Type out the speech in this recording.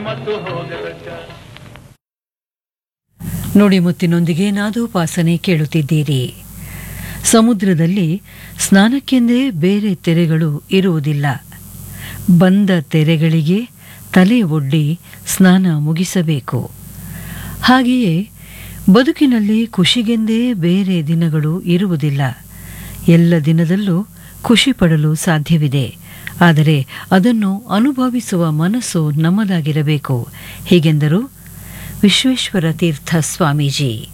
ಮತ್ತು ಹೋಗಲಕ್ಕ ನುಡಿ ಮುತ್ತಿನೊಂದಿಗೆ ನಾದೋಪಾಸನೆ ಕೇಳುತ್ತಿದ್ದೀರಿ ಸಮುದ್ರದಲ್ಲಿ ಸ್ನಾನಕ್ಕೆಂದೇ ಬೇರೆ ತೆರೆಗಳು ಇರುವುದಿಲ್ಲ ಬಂದ ತೆರೆಗಳಿಗೆ ತಲೆ ಒಡ್ಡಿ ಸ್ನಾನ ಮುಗಿಸಬೇಕು ಹಾಗೆಯೇ ಬದುಕಿನಲ್ಲಿ ಖುಷಿಗೆಂದೇ ಬೇರೆ ದಿನಗಳು ಇರುವುದಿಲ್ಲ ಎಲ್ಲ ದಿನದಲ್ಲೂ ಖುಷಿ ಪಡಲು ಸಾಧ್ಯವಿದೆ ಆದರೆ ಅದನ್ನು ಅನುಭವಿಸುವ ಮನಸ್ಸು ನಮ್ಮದಾಗಿರಬೇಕು ಹೀಗೆಂದರು ವಿಶ್ವೇಶ್ವರ ತೀರ್ಥ ಸ್ವಾಮೀಜಿ